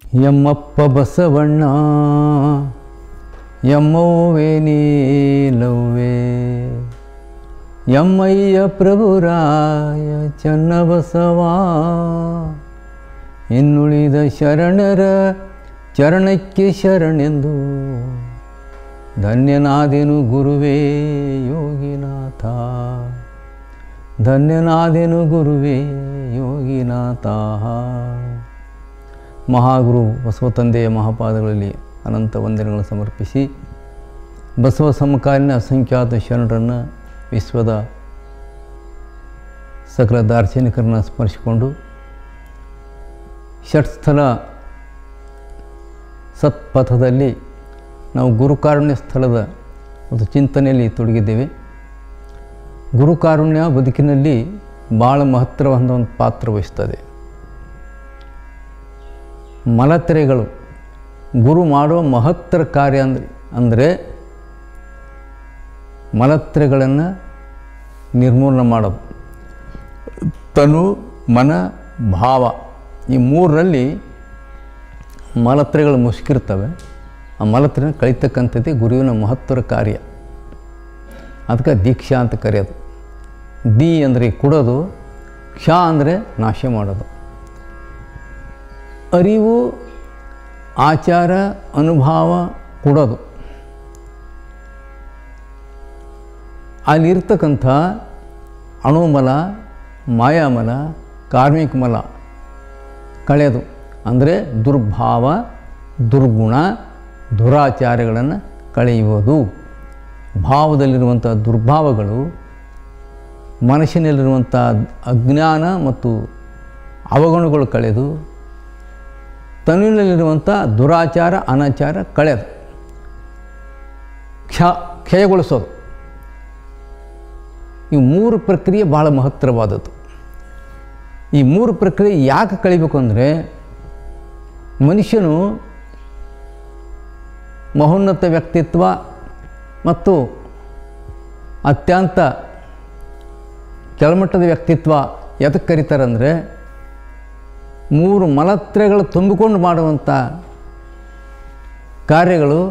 ಯಮ್ಮಪ್ಪ ಬಸವಣ್ಣ ಯಮ್ಮೋವೆ ನೀಲವ್ವೆ ಯಮ್ಮಯ್ಯ ಪ್ರಭುರಾಯ ಚನ್ನಬಸವ ಇನ್ನುಳಿದ ಶರಣರ ಚರಣಕ್ಕೆ ಶರಣೆಂದು ಧನ್ಯನಾದೆನು ಗುರುವೇ ಯೋಗಿನಾಥ ಧನ್ಯನಾದೆನು ಗುರುವೇ ಯೋಗಿನಾಥ ಮಹಾಗುರು ಬಸವ ತಂದೆಯ ಮಹಾಪಾದಗಳಲ್ಲಿ ಅನಂತ ವಂದನೆಗಳನ್ನು ಸಮರ್ಪಿಸಿ ಬಸವ ಸಮಕಾಲೀನ ಅಸಂಖ್ಯಾತ ಶರಣರನ್ನು ವಿಶ್ವದ ಸಕಲ ದಾರ್ಶನಿಕರನ್ನು ಸ್ಮರಿಸಿಕೊಂಡು ಷಟ್ಸ್ಥಲ ಸತ್ಪಥದಲ್ಲಿ ನಾವು ಗುರುಕಾರುಣ್ಯ ಸ್ಥಳದ ಒಂದು ಚಿಂತನೆಯಲ್ಲಿ ತೊಡಗಿದ್ದೇವೆ ಗುರುಕಾರುಣ್ಯ ಬದುಕಿನಲ್ಲಿ ಭಾಳ ಮಹತ್ತರವಾದ ಒಂದು ಪಾತ್ರ ವಹಿಸ್ತದೆ ಮಲತೆರೆಗಳು ಗುರು ಮಾಡುವ ಮಹತ್ತರ ಕಾರ್ಯ ಅಂದರೆ ಅಂದರೆ ಮಲತ್ರೆಗಳನ್ನು ನಿರ್ಮೂಲನೆ ಮಾಡೋದು ತನು ಮನ ಭಾವ ಈ ಮೂರರಲ್ಲಿ ಮಲತ್ರೆಗಳು ಮುಸುಕಿರ್ತವೆ ಆ ಮಲತ್ರೆನ ಕಳಿತಕ್ಕಂಥದ್ದೇ ಗುರುವಿನ ಮಹತ್ವರ ಕಾರ್ಯ ಅದಕ್ಕೆ ದೀಕ್ಷಾ ಅಂತ ಕರೆಯೋದು ದಿ ಅಂದರೆ ಕೊಡೋದು ಕ್ಷ ಅಂದರೆ ನಾಶ ಮಾಡೋದು ಅರಿವು ಆಚಾರ ಅನುಭವ ಕೊಡೋದು ಅಲ್ಲಿರ್ತಕ್ಕಂಥ ಅಣುಮಲ ಮಾಯಾಮಲ ಕಾರ್ಮಿಕ ಮಲ ಕಳೆದು ಅಂದರೆ ದುರ್ಭಾವ ದುರ್ಗುಣ ದುರಾಚಾರಗಳನ್ನು ಕಳೆಯುವುದು ಭಾವದಲ್ಲಿರುವಂಥ ದುರ್ಭಾವಗಳು ಮನಸ್ಸಿನಲ್ಲಿರುವಂಥ ಅಜ್ಞಾನ ಮತ್ತು ಅವಗುಣಗಳು ಕಳೆದು ತನ್ನಿನಲ್ಲಿರುವಂಥ ದುರಾಚಾರ ಅನಾಚಾರ ಕಳೆದು ಕ್ಷ ಕ್ಷಯಗೊಳಿಸೋದು ಈ ಮೂರು ಪ್ರಕ್ರಿಯೆ ಭಾಳ ಮಹತ್ತರವಾದದ್ದು ಈ ಮೂರು ಪ್ರಕ್ರಿಯೆ ಯಾಕೆ ಕಳಿಬೇಕು ಅಂದರೆ ಮನುಷ್ಯನು ಮಹೋನ್ನತ ವ್ಯಕ್ತಿತ್ವ ಮತ್ತು ಅತ್ಯಂತ ಕೆಳಮಟ್ಟದ ವ್ಯಕ್ತಿತ್ವ ಎದಕ್ಕೆ ಕರೀತಾರಂದರೆ ಮೂರು ಮಲತ್ರೆಗಳು ತುಂಬಿಕೊಂಡು ಮಾಡುವಂಥ ಕಾರ್ಯಗಳು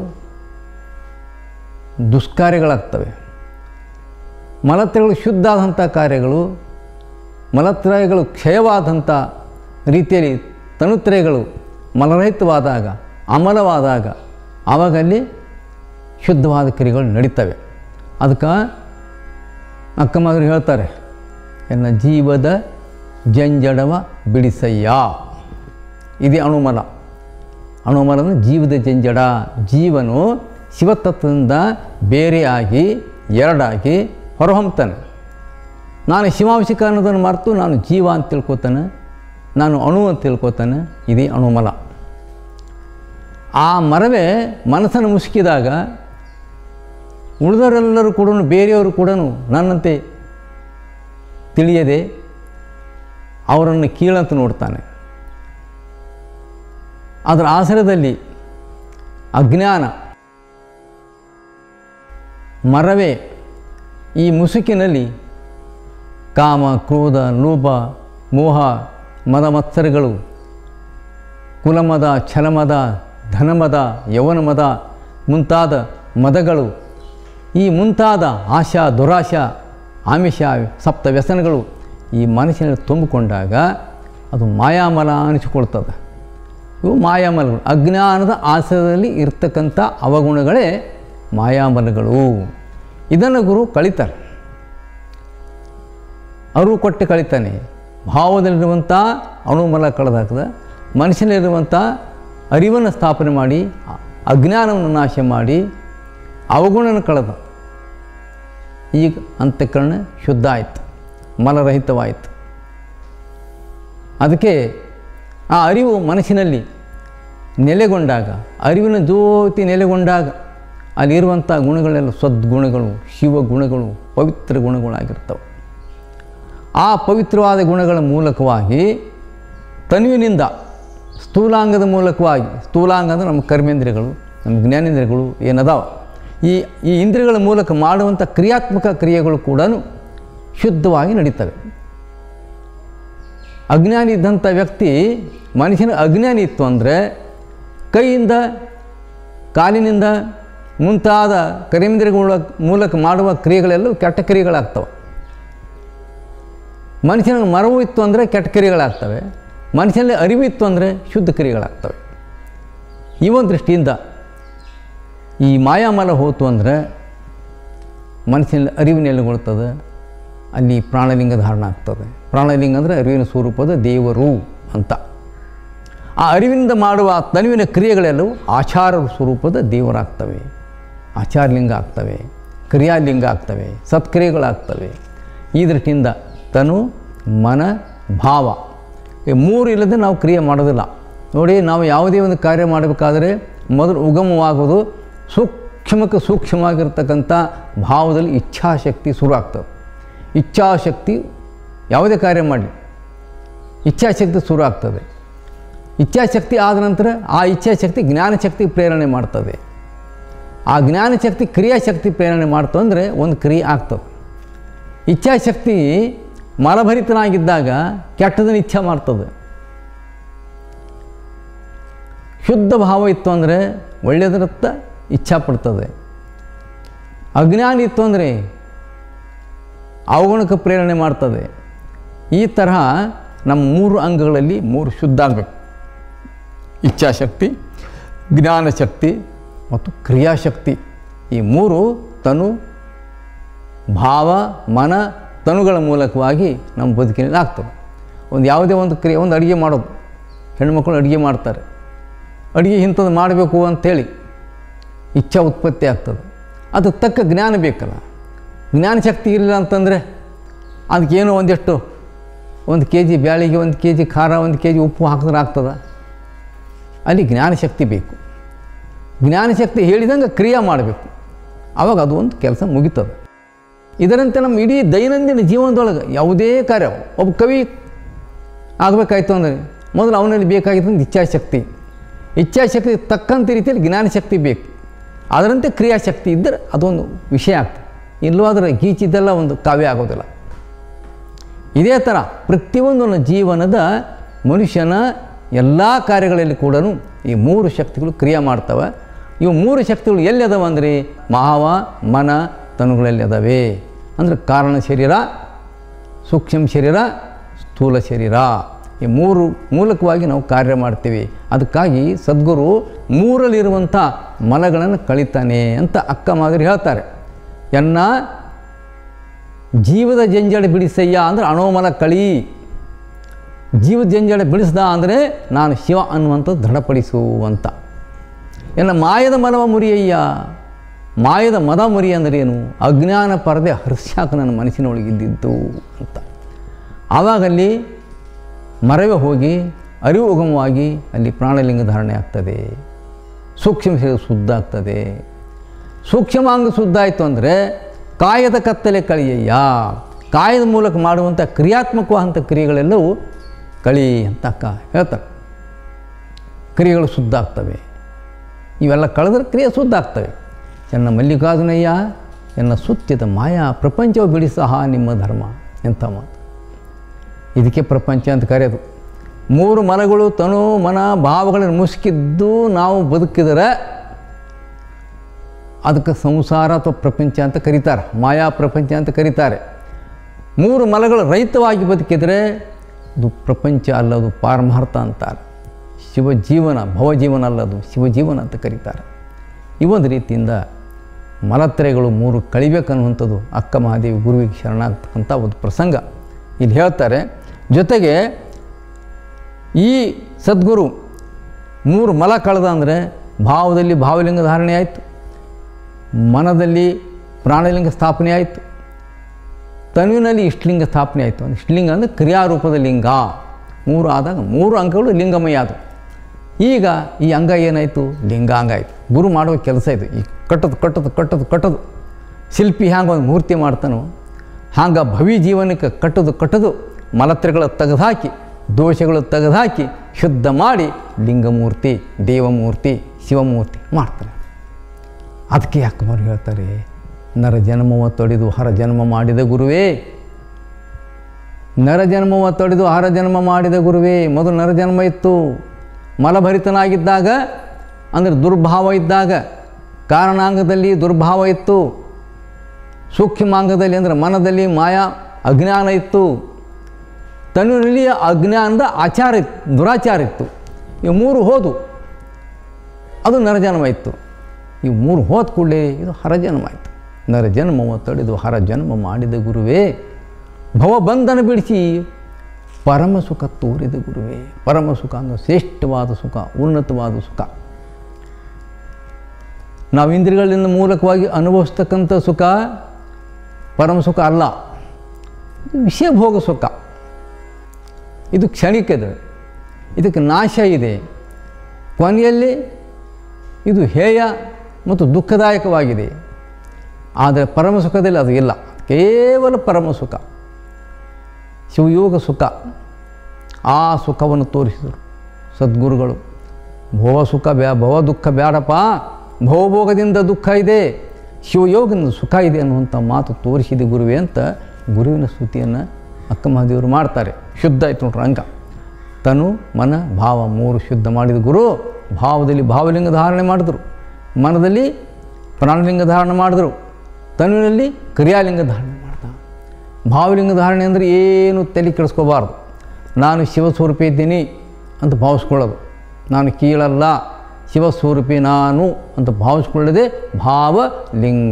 ದುಷ್ಕಾರ್ಯಗಳಾಗ್ತವೆ ಮಲತ್ರೆಗಳು ಶುದ್ಧ ಆದಂಥ ಕಾರ್ಯಗಳು ಮಲತ್ರಯಗಳು ಕ್ಷಯವಾದಂಥ ರೀತಿಯಲ್ಲಿ ತನುತ್ರಯಗಳು ಮಲರಹಿತವಾದಾಗ ಅಮಲವಾದಾಗ ಆವಾಗ ಅಲ್ಲಿ ಶುದ್ಧವಾದ ಕ್ರಿಯೆಗಳು ನಡೀತವೆ ಅದಕ್ಕೆ ಅಕ್ಕಮಗರು ಹೇಳ್ತಾರೆ ಎನ್ನ ಜೀವದ ಜಂಜಡವ ಬಿಡಿಸಯ್ಯ ಇದೇ ಅಣುಮಲ ಅಣುಮಲ ಅಂದರೆ ಜೀವದ ಜಂಜಡ ಜೀವನು ಶಿವತತ್ವದಿಂದ ಬೇರೆಯಾಗಿ ಎರಡಾಗಿ ಹೊರಹೊಮ್ತಾನೆ ನಾನು ಶಿವಾಂಶಿಕ ಅನ್ನೋದನ್ನು ಮರೆತು ನಾನು ಜೀವ ಅಂತ ತಿಳ್ಕೊತಾನೆ ನಾನು ಅಣು ಅಂತ ತಿಳ್ಕೊತಾನೆ ಇದೇ ಅಣುಮಲ ಆ ಮರವೇ ಮನಸ್ಸನ್ನು ಮುಸುಕಿದಾಗ ಉಳಿದವರೆಲ್ಲರೂ ಕೂಡ ಬೇರೆಯವರು ಕೂಡ ನನ್ನಂತೆ ತಿಳಿಯದೆ ಅವರನ್ನು ಕೀಳಂತ ನೋಡ್ತಾನೆ ಅದರ ಆಸರದಲ್ಲಿ ಅಜ್ಞಾನ ಮರವೇ ಈ ಮುಸುಕಿನಲ್ಲಿ ಕಾಮ ಕ್ರೋಧ ಲೋಭ ಮೋಹ ಮದ ಮತ್ಸರಗಳು ಕುಲಮದ ಛಲಮದ ಧನಮದ ಯವನಮದ ಮುಂತಾದ ಮದಗಳು ಈ ಮುಂತಾದ ಆಶಾ ದುರಾಶಾ ಆಮಿಷ ಸಪ್ತ ವ್ಯಸನಗಳು ಈ ಮನಸ್ಸಿನಲ್ಲಿ ತುಂಬಿಕೊಂಡಾಗ ಅದು ಮಾಯಾಮಲ ಅನಿಸಿಕೊಳ್ತದೆ ಇವು ಮಾಯಾಮಲಗಳು ಅಜ್ಞಾನದ ಆಶ್ರಯದಲ್ಲಿ ಇರ್ತಕ್ಕಂಥ ಅವಗುಣಗಳೇ ಮಾಯಾಮಲಗಳು ಇದನ್ನು ಗುರು ಕಳಿತಾರೆ ಅರಿವು ಕೊಟ್ಟು ಕಳಿತಾನೆ ಭಾವದಲ್ಲಿರುವಂಥ ಅಣುಮಲ ಕಳೆದಾಕದ ಮನುಷ್ಯನಲ್ಲಿರುವಂಥ ಅರಿವನ್ನು ಸ್ಥಾಪನೆ ಮಾಡಿ ಅಜ್ಞಾನವನ್ನು ನಾಶ ಮಾಡಿ ಅವಗುಣನ ಕಳೆದ ಈಗ ಅಂತಃಕರಣ ಶುದ್ಧ ಆಯಿತು ಮಲರಹಿತವಾಯಿತು ಅದಕ್ಕೆ ಆ ಅರಿವು ಮನಸ್ಸಿನಲ್ಲಿ ನೆಲೆಗೊಂಡಾಗ ಅರಿವಿನ ಜ್ಯೋತಿ ನೆಲೆಗೊಂಡಾಗ ಅಲ್ಲಿರುವಂಥ ಗುಣಗಳೆಲ್ಲ ಸದ್ಗುಣಗಳು ಶಿವಗುಣಗಳು ಪವಿತ್ರ ಗುಣಗಳಾಗಿರ್ತವೆ ಆ ಪವಿತ್ರವಾದ ಗುಣಗಳ ಮೂಲಕವಾಗಿ ತನುವಿನಿಂದ ಸ್ಥೂಲಾಂಗದ ಮೂಲಕವಾಗಿ ಸ್ಥೂಲಾಂಗ ಅಂದರೆ ನಮ್ಮ ಕರ್ಮೇಂದ್ರಿಯಗಳು ನಮ್ಮ ಜ್ಞಾನೇಂದ್ರಿಯಗಳು ಏನದಾವ ಈ ಈ ಇಂದ್ರಿಯಗಳ ಮೂಲಕ ಮಾಡುವಂಥ ಕ್ರಿಯಾತ್ಮಕ ಕ್ರಿಯೆಗಳು ಕೂಡ ಶುದ್ಧವಾಗಿ ನಡೀತವೆ ಅಜ್ಞಾನಿ ಇದ್ದಂಥ ವ್ಯಕ್ತಿ ಮನುಷ್ಯನ ಅಜ್ಞಾನಿ ಇತ್ತು ಅಂದರೆ ಕೈಯಿಂದ ಕಾಲಿನಿಂದ ಮುಂತಾದ ಕರಿಮಿಂದ್ರಿಯಗಳ ಮೂಲಕ ಮಾಡುವ ಕ್ರಿಯೆಗಳೆಲ್ಲವೂ ಕೆಟ್ಟ ಕ್ರಿಯೆಗಳಾಗ್ತವೆ ಮನುಷ್ಯನಿಗೆ ಮರವು ಇತ್ತು ಅಂದರೆ ಕೆಟ್ಟ ಕ್ರಿಯೆಗಳಾಗ್ತವೆ ಮನುಷ್ಯನಲ್ಲಿ ಅರಿವಿತ್ತು ಅಂದರೆ ಶುದ್ಧ ಕ್ರಿಯೆಗಳಾಗ್ತವೆ ಈ ಒಂದು ದೃಷ್ಟಿಯಿಂದ ಈ ಮಾಯಾಮಲ ಹೋತು ಅಂದರೆ ಮನಸ್ಸಿನಲ್ಲಿ ಅರಿವು ನೆಲೆಗೊಳ್ತದೆ ಅಲ್ಲಿ ಪ್ರಾಣಲಿಂಗ ಧಾರಣ ಆಗ್ತದೆ ಪ್ರಾಣಲಿಂಗ ಅಂದರೆ ಅರಿವಿನ ಸ್ವರೂಪದ ದೇವರು ಅಂತ ಆ ಅರಿವಿನಿಂದ ಮಾಡುವ ತನುವಿನ ಕ್ರಿಯೆಗಳೆಲ್ಲವೂ ಆಚಾರ ಸ್ವರೂಪದ ದೇವರಾಗ್ತವೆ ಆಚಾರಲಿಂಗ ಆಗ್ತವೆ ಕ್ರಿಯಾಲಿಂಗ ಆಗ್ತವೆ ಸತ್ಕ್ರಿಯೆಗಳಾಗ್ತವೆ ಈ ದೃಷ್ಟಿಯಿಂದ ತನು ಮನ ಭಾವ ಈ ಮೂರು ಇಲ್ಲದೆ ನಾವು ಕ್ರಿಯೆ ಮಾಡೋದಿಲ್ಲ ನೋಡಿ ನಾವು ಯಾವುದೇ ಒಂದು ಕಾರ್ಯ ಮಾಡಬೇಕಾದರೆ ಮೊದಲು ಉಗಮವಾಗೋದು ಸೂಕ್ಷ್ಮಕ್ಕೆ ಸೂಕ್ಷ್ಮವಾಗಿರ್ತಕ್ಕಂಥ ಭಾವದಲ್ಲಿ ಇಚ್ಛಾಶಕ್ತಿ ಶುರು ಆಗ್ತದೆ ಇಚ್ಛಾಶಕ್ತಿ ಯಾವುದೇ ಕಾರ್ಯ ಮಾಡಲಿ ಇಚ್ಛಾಶಕ್ತಿ ಶುರು ಆಗ್ತದೆ ಇಚ್ಛಾಶಕ್ತಿ ಆದ ನಂತರ ಆ ಇಚ್ಛಾಶಕ್ತಿ ಜ್ಞಾನಶಕ್ತಿ ಪ್ರೇರಣೆ ಮಾಡ್ತದೆ ಆ ಜ್ಞಾನಶಕ್ತಿ ಕ್ರಿಯಾಶಕ್ತಿ ಪ್ರೇರಣೆ ಮಾಡ್ತು ಅಂದರೆ ಒಂದು ಕ್ರಿಯೆ ಆಗ್ತದೆ ಇಚ್ಛಾಶಕ್ತಿ ಮಲಭರಿತನಾಗಿದ್ದಾಗ ಕೆಟ್ಟದನ್ನು ಇಚ್ಛೆ ಮಾಡ್ತದೆ ಶುದ್ಧ ಭಾವ ಇತ್ತು ಅಂದರೆ ಒಳ್ಳೆಯದರತ್ತ ಇಚ್ಛಾ ಪಡ್ತದೆ ಅಜ್ಞಾನ ಇತ್ತು ಅಂದರೆ ಅವಗುಣಕ್ಕೆ ಪ್ರೇರಣೆ ಮಾಡ್ತದೆ ಈ ತರಹ ನಮ್ಮ ಮೂರು ಅಂಗಗಳಲ್ಲಿ ಮೂರು ಶುದ್ಧ ಆಗಬೇಕು ಇಚ್ಛಾಶಕ್ತಿ ಜ್ಞಾನಶಕ್ತಿ ಮತ್ತು ಕ್ರಿಯಾಶಕ್ತಿ ಈ ಮೂರು ತನು ಭಾವ ಮನ ತನುಗಳ ಮೂಲಕವಾಗಿ ನಮ್ಮ ಬದುಕಿನಲ್ಲಿ ಆಗ್ತದೆ ಒಂದು ಯಾವುದೇ ಒಂದು ಕ್ರಿಯೆ ಒಂದು ಅಡುಗೆ ಮಾಡೋದು ಹೆಣ್ಮಕ್ಳು ಅಡುಗೆ ಮಾಡ್ತಾರೆ ಅಡುಗೆ ಇಂಥದ್ದು ಮಾಡಬೇಕು ಅಂಥೇಳಿ ಇಚ್ಛಾ ಉತ್ಪತ್ತಿ ಆಗ್ತದೆ ಅದು ತಕ್ಕ ಜ್ಞಾನ ಬೇಕಲ್ಲ ಜ್ಞಾನಶಕ್ತಿ ಇರಲಿಲ್ಲ ಅಂತಂದರೆ ಅದಕ್ಕೇನೋ ಒಂದಿಷ್ಟು ಒಂದು ಕೆ ಜಿ ಬ್ಯಾಳಿಗೆ ಒಂದು ಕೆ ಜಿ ಖಾರ ಒಂದು ಕೆ ಜಿ ಉಪ್ಪು ಹಾಕಿದ್ರೆ ಆಗ್ತದ ಅಲ್ಲಿ ಜ್ಞಾನಶಕ್ತಿ ಬೇಕು ಜ್ಞಾನಶಕ್ತಿ ಹೇಳಿದಂಗೆ ಕ್ರಿಯೆ ಮಾಡಬೇಕು ಆವಾಗ ಅದು ಒಂದು ಕೆಲಸ ಮುಗಿತದೆ ಇದರಂತೆ ನಮ್ಮ ಇಡೀ ದೈನಂದಿನ ಜೀವನದೊಳಗೆ ಯಾವುದೇ ಕಾರ್ಯ ಒಬ್ಬ ಕವಿ ಆಗಬೇಕಾಯ್ತು ಅಂದರೆ ಮೊದಲು ಅವನಲ್ಲಿ ಬೇಕಾಗಿತ್ತು ಇಚ್ಛಾಶಕ್ತಿ ಇಚ್ಛಾಶಕ್ತಿ ತಕ್ಕಂಥ ರೀತಿಯಲ್ಲಿ ಜ್ಞಾನಶಕ್ತಿ ಬೇಕು ಅದರಂತೆ ಕ್ರಿಯಾಶಕ್ತಿ ಇದ್ದರೆ ಅದೊಂದು ವಿಷಯ ಆಗ್ತದೆ ಇಲ್ಲವಾದರೆ ಗೀಚಿದ್ದೆಲ್ಲ ಒಂದು ಕಾವ್ಯ ಆಗೋದಿಲ್ಲ ಇದೇ ಥರ ಪ್ರತಿಯೊಂದು ಜೀವನದ ಮನುಷ್ಯನ ಎಲ್ಲ ಕಾರ್ಯಗಳಲ್ಲಿ ಕೂಡ ಈ ಮೂರು ಶಕ್ತಿಗಳು ಕ್ರಿಯೆ ಮಾಡ್ತವೆ ಇವು ಮೂರು ಶಕ್ತಿಗಳು ಎಲ್ಲಿ ಅದಾವ ಅಂದರೆ ಮಾವ ಮನ ತನುಗಳಲ್ಲಿ ಅದಾವೆ ಅಂದರೆ ಕಾರಣ ಶರೀರ ಸೂಕ್ಷ್ಮ ಶರೀರ ಸ್ಥೂಲ ಶರೀರ ಈ ಮೂರು ಮೂಲಕವಾಗಿ ನಾವು ಕಾರ್ಯ ಮಾಡ್ತೀವಿ ಅದಕ್ಕಾಗಿ ಸದ್ಗುರು ಮೂರಲ್ಲಿರುವಂಥ ಮನಗಳನ್ನು ಕಳಿತಾನೆ ಅಂತ ಅಕ್ಕ ಮಾದರಿ ಹೇಳ್ತಾರೆ ಎನ್ನ ಜೀವದ ಜಂಜಡ ಬಿಡಿಸಯ್ಯ ಅಂದರೆ ಅಣೋಮಲ ಕಳಿ ಜೀವದ ಜಂಜಡ ಬಿಡಿಸ್ದ ಅಂದರೆ ನಾನು ಶಿವ ಅನ್ನುವಂಥದ್ದು ದೃಢಪಡಿಸು ಅಂತ ಎನ್ನ ಮಾಯದ ಮನವ ಮುರಿಯಯ್ಯ ಮಾಯದ ಮದ ಮುರಿ ಅಂದ್ರೇನು ಅಜ್ಞಾನ ಪರದೆ ಹರ್ಷಾಕ ನನ್ನ ಮನಸ್ಸಿನೊಳಗಿದ್ದಿದ್ದು ಅಂತ ಆವಾಗಲ್ಲಿ ಮರವೇ ಹೋಗಿ ಅರಿವು ಉಗಮವಾಗಿ ಅಲ್ಲಿ ಪ್ರಾಣಲಿಂಗ ಧಾರಣೆ ಆಗ್ತದೆ ಸೂಕ್ಷ್ಮ ಶರೀರ ಶುದ್ಧ ಆಗ್ತದೆ ಸೂಕ್ಷ್ಮಾಂಗ ಶುದ್ಧ ಆಯಿತು ಅಂದರೆ ಕಾಯದ ಕತ್ತಲೆ ಕಳಿಯಯ್ಯ ಕಾಯದ ಮೂಲಕ ಮಾಡುವಂಥ ಕ್ರಿಯಾತ್ಮಕವಾದಂಥ ಕ್ರಿಯೆಗಳೆಲ್ಲವೂ ಕಳಿ ಅಂತ ಅಕ್ಕ ಹೇಳ್ತಾರೆ ಕ್ರಿಯೆಗಳು ಶುದ್ಧ ಆಗ್ತವೆ ಇವೆಲ್ಲ ಕಳೆದ್ರೆ ಕ್ರಿಯೆ ಶುದ್ಧ ಆಗ್ತವೆ ಎನ್ನ ಮಲ್ಲಿಕಾರ್ಜುನಯ್ಯ ಎನ್ನ ಸುತ್ತಿದ ಮಾಯಾ ಪ್ರಪಂಚವು ಬಿಡಿಸಹ ನಿಮ್ಮ ಧರ್ಮ ಎಂಥ ಮಾತು ಇದಕ್ಕೆ ಪ್ರಪಂಚ ಅಂತ ಕರೆಯೋದು ಮೂರು ಮನಗಳು ತನು ಮನ ಭಾವಗಳನ್ನು ಮುಸುಕಿದ್ದು ನಾವು ಬದುಕಿದರೆ ಅದಕ್ಕೆ ಸಂಸಾರ ಅಥವಾ ಪ್ರಪಂಚ ಅಂತ ಕರೀತಾರೆ ಮಾಯಾ ಪ್ರಪಂಚ ಅಂತ ಕರೀತಾರೆ ಮೂರು ಮಲಗಳು ರಹಿತವಾಗಿ ಬದುಕಿದರೆ ಅದು ಪ್ರಪಂಚ ಅಲ್ಲದು ಪಾರಮಾರ್ಥ ಅಂತಾರೆ ಶಿವಜೀವನ ಭವಜೀವನ ಅಲ್ಲದು ಶಿವಜೀವನ ಅಂತ ಕರೀತಾರೆ ಈ ಒಂದು ರೀತಿಯಿಂದ ಮಲತ್ರಯಗಳು ಮೂರು ಕಳಿಬೇಕನ್ನುವಂಥದ್ದು ಅಕ್ಕ ಮಹಾದೇವಿ ಗುರುವಿಗೆ ಶರಣಾಗ್ತಕ್ಕಂಥ ಒಂದು ಪ್ರಸಂಗ ಇಲ್ಲಿ ಹೇಳ್ತಾರೆ ಜೊತೆಗೆ ಈ ಸದ್ಗುರು ಮೂರು ಮಲ ಕಳೆದ ಅಂದರೆ ಭಾವದಲ್ಲಿ ಭಾವಲಿಂಗ ಧಾರಣೆ ಆಯಿತು ಮನದಲ್ಲಿ ಪ್ರಾಣಲಿಂಗ ಸ್ಥಾಪನೆ ಆಯಿತು ತನುವಿನಲ್ಲಿ ಇಷ್ಟಲಿಂಗ ಸ್ಥಾಪನೆ ಆಯಿತು ಇಷ್ಟಲಿಂಗ ಅಂದರೆ ಕ್ರಿಯಾರೂಪದ ಲಿಂಗ ಮೂರು ಆದಾಗ ಮೂರು ಅಂಗಗಳು ಲಿಂಗಮಯ ಆದವು ಈಗ ಈ ಅಂಗ ಏನಾಯಿತು ಲಿಂಗಾಂಗ ಆಯಿತು ಗುರು ಮಾಡುವ ಕೆಲಸ ಇದು ಈ ಕಟ್ಟೋದು ಕಟ್ಟೋದು ಕಟ್ಟೋದು ಕಟ್ಟೋದು ಶಿಲ್ಪಿ ಹ್ಯಾಂಗೆ ಒಂದು ಮೂರ್ತಿ ಮಾಡ್ತಾನೋ ಹಂಗೆ ಭವಿ ಜೀವನಕ್ಕೆ ಕಟ್ಟೋದು ಕಟ್ಟೋದು ಮಲತ್ರಗಳ ತೆಗೆದುಹಾಕಿ ದೋಷಗಳು ತೆಗೆದುಹಾಕಿ ಶುದ್ಧ ಮಾಡಿ ಲಿಂಗಮೂರ್ತಿ ದೇವಮೂರ್ತಿ ಶಿವಮೂರ್ತಿ ಮಾಡ್ತಾನೆ ಅದಕ್ಕೆ ಅಕ್ಕಮರು ಹೇಳ್ತಾರೆ ನರ ಜನ್ಮವ ತೊಡೆದು ಹರ ಜನ್ಮ ಮಾಡಿದ ಗುರುವೇ ನರ ಜನ್ಮವ ತೊಡೆದು ಹರ ಜನ್ಮ ಮಾಡಿದ ಗುರುವೇ ಮೊದಲು ನರ ಜನ್ಮ ಇತ್ತು ಮಲಭರಿತನಾಗಿದ್ದಾಗ ಅಂದರೆ ದುರ್ಭಾವ ಇದ್ದಾಗ ಕಾರಣಾಂಗದಲ್ಲಿ ದುರ್ಭಾವ ಇತ್ತು ಸೂಕ್ಷ್ಮಾಂಗದಲ್ಲಿ ಅಂದರೆ ಮನದಲ್ಲಿ ಮಾಯಾ ಅಜ್ಞಾನ ಇತ್ತು ತನ್ನಲ್ಲಿ ಅಜ್ಞಾನದ ಆಚಾರ ಇತ್ತು ದುರಾಚಾರ ಇತ್ತು ಈ ಮೂರು ಹೋದು ಅದು ನರಜನ್ಮ ಇತ್ತು ಈ ಮೂರು ಹೋದ ಕೂಡಲೇ ಇದು ಹರಜನ್ಮ ಆಯಿತು ನರಜನ್ಮವ ತಡೆದು ಹರಜನ್ಮ ಮಾಡಿದ ಗುರುವೇ ಭವಬಂಧನ ಬಿಡಿಸಿ ಪರಮ ಸುಖ ತೋರಿದ ಗುರುವೇ ಪರಮ ಸುಖ ಅಂದರೆ ಶ್ರೇಷ್ಠವಾದ ಸುಖ ಉನ್ನತವಾದ ಸುಖ ನಾವು ಇಂದ್ರಿಯಗಳಿಂದ ಮೂಲಕವಾಗಿ ಅನುಭವಿಸ್ತಕ್ಕಂಥ ಸುಖ ಪರಮ ಸುಖ ಅಲ್ಲ ಇದು ವಿಷಯ ಭೋಗ ಸುಖ ಇದು ಕ್ಷಣಿಕದ ಇದಕ್ಕೆ ನಾಶ ಇದೆ ಕೊನೆಯಲ್ಲಿ ಇದು ಹೇಯ ಮತ್ತು ದುಃಖದಾಯಕವಾಗಿದೆ ಆದರೆ ಪರಮ ಸುಖದಲ್ಲಿ ಅದು ಇಲ್ಲ ಕೇವಲ ಪರಮ ಸುಖ ಶಿವಯೋಗ ಸುಖ ಆ ಸುಖವನ್ನು ತೋರಿಸಿದರು ಸದ್ಗುರುಗಳು ಭವ ಸುಖ ಬ್ಯಾ ಭವ ದುಃಖ ಬೇಡಪ್ಪ ಭವಭೋಗದಿಂದ ದುಃಖ ಇದೆ ಶಿವಯೋಗದಿಂದ ಸುಖ ಇದೆ ಅನ್ನುವಂಥ ಮಾತು ತೋರಿಸಿದೆ ಗುರುವೇ ಅಂತ ಗುರುವಿನ ಸ್ತುತಿಯನ್ನು ಅಕ್ಕ ಮಹಾದೇವರು ಮಾಡ್ತಾರೆ ಶುದ್ಧ ಆಯ್ತು ನೋಡ್ರಿ ಅಂಗ ತನು ಮನ ಭಾವ ಮೂರು ಶುದ್ಧ ಮಾಡಿದ ಗುರು ಭಾವದಲ್ಲಿ ಭಾವಲಿಂಗ ಧಾರಣೆ ಮಾಡಿದ್ರು ಮನದಲ್ಲಿ ಪ್ರಾಣಲಿಂಗ ಧಾರಣೆ ಮಾಡಿದ್ರು ತನುವಿನಲ್ಲಿ ಕ್ರಿಯಾಲಿಂಗ ಧಾರಣೆ ಮಾಡ್ದ ಭಾವಲಿಂಗ ಧಾರಣೆ ಅಂದರೆ ಏನು ತಲೆ ಕೆಡಿಸ್ಕೋಬಾರ್ದು ನಾನು ಶಿವಸ್ವರೂಪಿ ಇದ್ದೀನಿ ಅಂತ ಭಾವಿಸ್ಕೊಳ್ಳೋದು ನಾನು ಕೀಳಲ್ಲ ಶಿವಸ್ವರೂಪಿ ನಾನು ಅಂತ ಭಾವಿಸ್ಕೊಳ್ಳದೆ ಭಾವಲಿಂಗ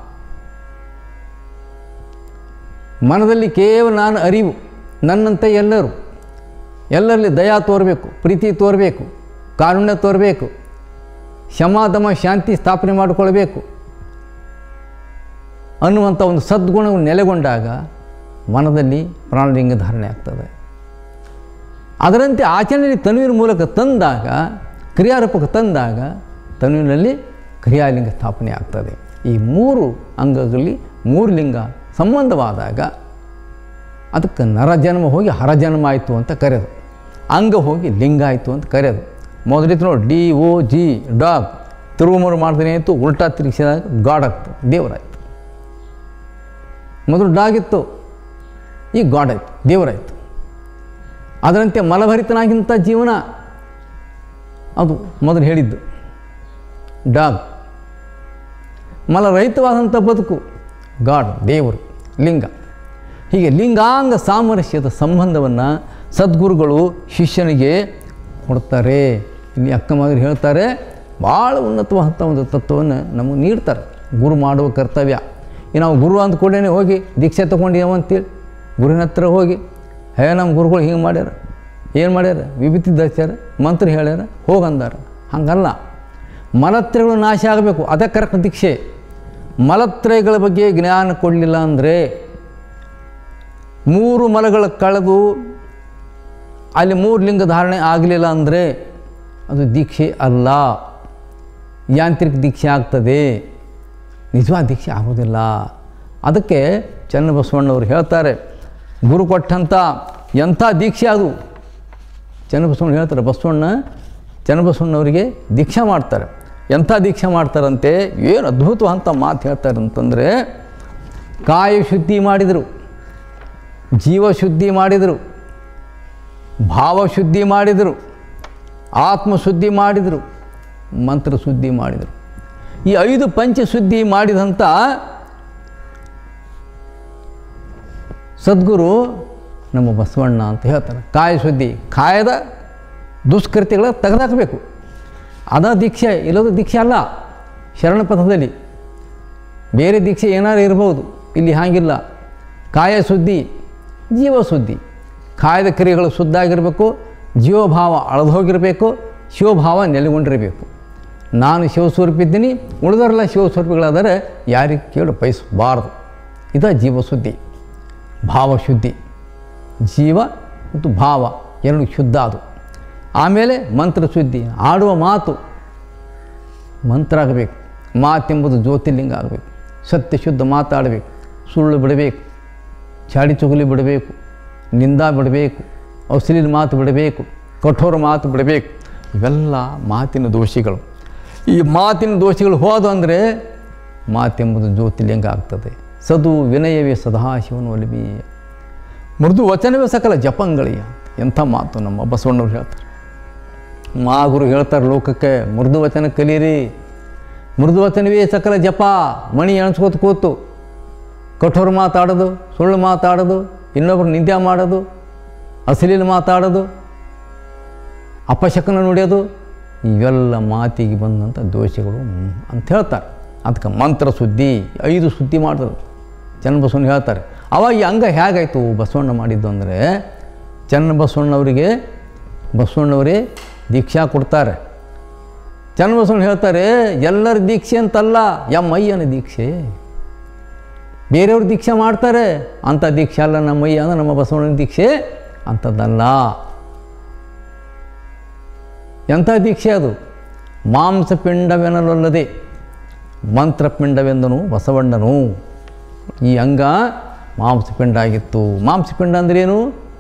ಮನದಲ್ಲಿ ಕೇವಲ ನಾನು ಅರಿವು ನನ್ನಂತೆ ಎಲ್ಲರೂ ಎಲ್ಲರಲ್ಲಿ ದಯಾ ತೋರಬೇಕು ಪ್ರೀತಿ ತೋರಬೇಕು ಕಾರುಣ್ಯ ತೋರಬೇಕು ಶಮಾದಮ ಶಾಂತಿ ಸ್ಥಾಪನೆ ಮಾಡಿಕೊಳ್ಬೇಕು ಅನ್ನುವಂಥ ಒಂದು ಸದ್ಗುಣವು ನೆಲೆಗೊಂಡಾಗ ಮನದಲ್ಲಿ ಪ್ರಾಣಲಿಂಗ ಧಾರಣೆ ಆಗ್ತದೆ ಅದರಂತೆ ಆಚರಣೆಯಲ್ಲಿ ತನುವಿನ ಮೂಲಕ ತಂದಾಗ ಕ್ರಿಯಾರೂಪಕ್ಕೆ ತಂದಾಗ ತನುವಿನಲ್ಲಿ ಕ್ರಿಯಾಲಿಂಗ ಸ್ಥಾಪನೆ ಆಗ್ತದೆ ಈ ಮೂರು ಅಂಗಗಳಲ್ಲಿ ಮೂರು ಲಿಂಗ ಸಂಬಂಧವಾದಾಗ ಅದಕ್ಕೆ ನರಜನ್ಮ ಹೋಗಿ ಹರಜನ್ಮ ಆಯಿತು ಅಂತ ಕರೆಯೋದು ಅಂಗ ಹೋಗಿ ಲಿಂಗ ಆಯಿತು ಅಂತ ಕರೆಯೋದು ಮೊದಲಿತ್ತು ನೋಡಿ ಡಿ ಓ ಜಿ ಡಾಗ್ ತಿರುಮರು ಮಾಡ್ತೀನಿ ಆಯಿತು ಉಲ್ಟಾ ತಿರುಗಿಸಿದಾಗ ಗಾಡ್ ಆಗ್ತು ದೇವರಾಯಿತು ಮೊದಲು ಡಾಗ್ ಇತ್ತು ಈಗ ಗಾಡ್ ಆಯಿತು ದೇವರಾಯಿತು ಅದರಂತೆ ಮಲಭರಿತನಾಗಿಂಥ ಜೀವನ ಅದು ಮೊದಲು ಹೇಳಿದ್ದು ಡಾಗ್ ಮಲರಹಿತವಾದಂಥ ಬದುಕು ಗಾಡ್ ದೇವರು ಲಿಂಗ ಹೀಗೆ ಲಿಂಗಾಂಗ ಸಾಮರಸ್ಯದ ಸಂಬಂಧವನ್ನು ಸದ್ಗುರುಗಳು ಶಿಷ್ಯನಿಗೆ ಕೊಡ್ತಾರೆ ಇಲ್ಲಿ ಅಕ್ಕ ಮಗರು ಹೇಳ್ತಾರೆ ಭಾಳ ಉನ್ನತವಾದಂಥ ಒಂದು ತತ್ವವನ್ನು ನಮಗೆ ನೀಡ್ತಾರೆ ಗುರು ಮಾಡುವ ಕರ್ತವ್ಯ ಈ ನಾವು ಗುರು ಅಂದ ಕೂಡಲೇ ಹೋಗಿ ದೀಕ್ಷೆ ತೊಗೊಂಡಿದ್ದೇವೆ ಅಂತೇಳಿ ಗುರುವಿನ ಹತ್ರ ಹೋಗಿ ಹೇ ನಮ್ಮ ಗುರುಗಳು ಹಿಂಗೆ ಮಾಡ್ಯಾರ ಏನು ಮಾಡ್ಯಾರ ವಿಭೂತಿ ಧರಿಸ್ಯಾರ ಮಂತ್ರ ಹೇಳ್ಯಾರ ಹೋಗಂದಾರ ಹಂಗಲ್ಲ ಮಲತ್ರಯಗಳು ನಾಶ ಆಗಬೇಕು ಅದೇ ಕರೆಕ್ಟ್ ದೀಕ್ಷೆ ಮಲತ್ರಯಗಳ ಬಗ್ಗೆ ಜ್ಞಾನ ಕೊಡಲಿಲ್ಲ ಅಂದರೆ ಮೂರು ಮಲಗಳ ಕಳೆದು ಅಲ್ಲಿ ಮೂರು ಲಿಂಗ ಧಾರಣೆ ಆಗಲಿಲ್ಲ ಅಂದರೆ ಅದು ದೀಕ್ಷೆ ಅಲ್ಲ ಯಾಂತ್ರಿಕ ದೀಕ್ಷೆ ಆಗ್ತದೆ ನಿಜವಾದ ದೀಕ್ಷೆ ಆಗೋದಿಲ್ಲ ಅದಕ್ಕೆ ಚನ್ನಬಸವಣ್ಣವ್ರು ಹೇಳ್ತಾರೆ ಗುರು ಕೊಟ್ಟಂಥ ಎಂಥ ದೀಕ್ಷೆ ಅದು ಚನ್ನಬಸವಣ್ಣ ಹೇಳ್ತಾರೆ ಬಸವಣ್ಣ ಚನ್ನಬಸವಣ್ಣವರಿಗೆ ದೀಕ್ಷೆ ಮಾಡ್ತಾರೆ ಎಂಥ ದೀಕ್ಷೆ ಮಾಡ್ತಾರಂತೆ ಏನು ಅದ್ಭುತವಂತ ಮಾತು ಹೇಳ್ತಾರೆ ಅಂತಂದರೆ ಕಾಯ ಶುದ್ಧಿ ಮಾಡಿದರು ಜೀವ ಶುದ್ಧಿ ಮಾಡಿದರು ಭಾವ ಶುದ್ಧಿ ಮಾಡಿದರು ಆತ್ಮಶುದ್ಧಿ ಮಾಡಿದರು ಮಂತ್ರ ಶುದ್ಧಿ ಮಾಡಿದರು ಈ ಐದು ಪಂಚ ಶುದ್ಧಿ ಮಾಡಿದಂಥ ಸದ್ಗುರು ನಮ್ಮ ಬಸವಣ್ಣ ಅಂತ ಹೇಳ್ತಾರೆ ಕಾಯ ಶುದ್ಧಿ ಕಾಯದ ದುಷ್ಕೃತ್ಯಗಳ ತೆಗೆದಾಕಬೇಕು ಅದ ದೀಕ್ಷೆ ಇಲ್ಲದ ದೀಕ್ಷೆ ಅಲ್ಲ ಶರಣ ಪಥದಲ್ಲಿ ಬೇರೆ ದೀಕ್ಷೆ ಏನಾರು ಇರ್ಬೋದು ಇಲ್ಲಿ ಹಾಗಿಲ್ಲ ಕಾಯ ಶುದ್ಧಿ ಜೀವ ಶುದ್ಧಿ ಕಾಯದ ಕ್ರಿಯೆಗಳು ಶುದ್ಧ ಆಗಿರಬೇಕು ಜೀವಭಾವ ಅಳದೋಗಿರಬೇಕು ಶಿವಭಾವ ನೆಲೆಗೊಂಡಿರಬೇಕು ನಾನು ಶಿವಸ್ವರೂಪಿದ್ದೀನಿ ಉಳಿದವರೆಲ್ಲ ಶಿವಸ್ವರೂಪಿಗಳಾದರೆ ಯಾರಿಗೆ ಕೇಳು ಬಯಸಬಾರ್ದು ಇದು ಜೀವಶುದ್ಧಿ ಭಾವಶುದ್ಧಿ ಜೀವ ಮತ್ತು ಭಾವ ಎರಡು ಶುದ್ಧ ಅದು ಆಮೇಲೆ ಮಂತ್ರ ಶುದ್ಧಿ ಆಡುವ ಮಾತು ಮಂತ್ರ ಆಗಬೇಕು ಮಾತೆಂಬುದು ಜ್ಯೋತಿರ್ಲಿಂಗ ಆಗಬೇಕು ಸತ್ಯ ಶುದ್ಧ ಮಾತಾಡಬೇಕು ಸುಳ್ಳು ಬಿಡಬೇಕು ಚಾಡಿ ಚುಗುಲಿ ಬಿಡಬೇಕು ನಿಂದ ಬಿಡಬೇಕು ಔಷಧಿನ ಮಾತು ಬಿಡಬೇಕು ಕಠೋರ ಮಾತು ಬಿಡಬೇಕು ಇವೆಲ್ಲ ಮಾತಿನ ದೋಷಿಗಳು ಈ ಮಾತಿನ ದೋಷಿಗಳು ಹೋದು ಅಂದರೆ ಮಾತೆಂಬುದು ಜ್ಯೋತಿರ್ಲಿಂಗ ಆಗ್ತದೆ ಸದು ವಿನಯವೇ ಸದಾಶಿವನ ಒಲಿಬಿ ಮೃದು ವಚನವೇ ಸಕಲ ಜಪಂಗಳಿಯ ಎಂಥ ಮಾತು ನಮ್ಮ ಬಸವಣ್ಣವ್ರು ಹೇಳ್ತಾರೆ ಮಾಗುರು ಹೇಳ್ತಾರೆ ಲೋಕಕ್ಕೆ ಮೃದು ವಚನ ಕಲೀರಿ ಮೃದು ವಚನವೇ ಸಕಲ ಜಪ ಮಣಿ ಎಣಿಸ್ಕೋತ ಕೂತು ಕಠೋರ ಮಾತಾಡೋದು ಸುಳ್ಳು ಮಾತಾಡೋದು ಇನ್ನೊಬ್ರು ನಿಂದ್ಯ ಮಾಡೋದು ಅಸಲಿನ ಮಾತಾಡೋದು ಅಪಶಕನ ನುಡಿಯೋದು ಇವೆಲ್ಲ ಮಾತಿಗೆ ಬಂದಂಥ ದೋಷಗಳು ಹ್ಮ್, ಅಂತ ಹೇಳ್ತಾರೆ ಅದಕ್ಕೆ ಮಂತ್ರ ಸುದ್ದಿ ಐದು ಸುದ್ದಿ ಮಾಡಿದ್ರು ಚನ್ನಬಸವಣ್ಣ ಹೇಳ್ತಾರೆ ಅವಾಗ ಈ ಅಂಗ ಹೇಗಾಯಿತು ಬಸವಣ್ಣ ಮಾಡಿದ್ದು ಅಂದರೆ ಚನ್ನಬಸವಣ್ಣವರಿಗೆ ಬಸವಣ್ಣವರೇ ದೀಕ್ಷಾ ಕೊಡ್ತಾರೆ ಚನ್ನಬಸವಣ್ಣ ಹೇಳ್ತಾರೆ ಎಲ್ಲರ ದೀಕ್ಷೆ ಅಂತಲ್ಲ ಯಮ್ಮಯ್ಯನ ದೀಕ್ಷೆ ಬೇರೆಯವ್ರ ದೀಕ್ಷೆ ಮಾಡ್ತಾರೆ ಅಂಥ ದೀಕ್ಷೆ ಅಲ್ಲ ನಮ್ಮಯ್ಯ ಅಂದ್ರೆ ನಮ್ಮ ಬಸವಣ್ಣನ ದೀಕ್ಷೆ ಅಂಥದ್ದಲ್ಲ ಎಂಥ ದೀಕ್ಷೆ ಅದು ಮಾಂಸಪಿಂಡವೆನಲೊಲ್ಲದೆ ಮಂತ್ರಪಿಂಡವೆಂದನು ಬಸವಣ್ಣನು ಈ ಅಂಗ ಮಾಂಸಪಿಂಡ ಆಗಿತ್ತು ಮಾಂಸಪಿಂಡ ಅಂದ್ರೇನು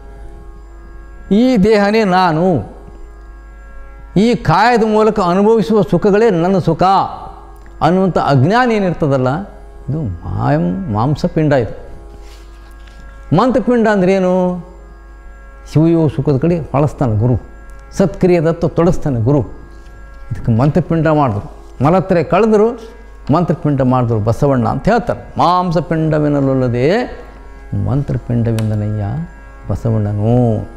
ಈ ದೇಹನೇ ನಾನು ಈ ಕಾಯದ ಮೂಲಕ ಅನುಭವಿಸುವ ಸುಖಗಳೇ ನನ್ನ ಸುಖ ಅನ್ನುವಂಥ ಅಜ್ಞಾನ ಏನಿರ್ತದಲ್ಲ ಇದು ಮಾಂ ಮಾಂಸಪಿಂಡ ಇದು ಮಂತ್ರಪಿಂಡ ಅಂದ್ರೇನು ಶಿವಯೋ ಸುಖದ ಕಡೆ ಹೊಳಸ್ತಾನೆ ಗುರು ಸತ್ಕ್ರಿಯದತ್ತ ತೊಡಸ್ತಾನೆ ಗುರು ಇದಕ್ಕೆ ಮಂತ್ರಪಿಂಡ ಮಾಡಿದ್ರು ಮಲತ್ರೆ ಕಳೆದ್ರು ಮಂತ್ರಪಿಂಡ ಮಾಡಿದ್ರು ಬಸವಣ್ಣ ಅಂತ ಹೇಳ್ತಾರೆ ಮಾಂಸಪಿಂಡವೆನಲೊಲ್ಲದೆ ಮಂತ್ರಪಿಂಡವೆಂದನಯ್ಯ ಬಸವಣ್ಣನು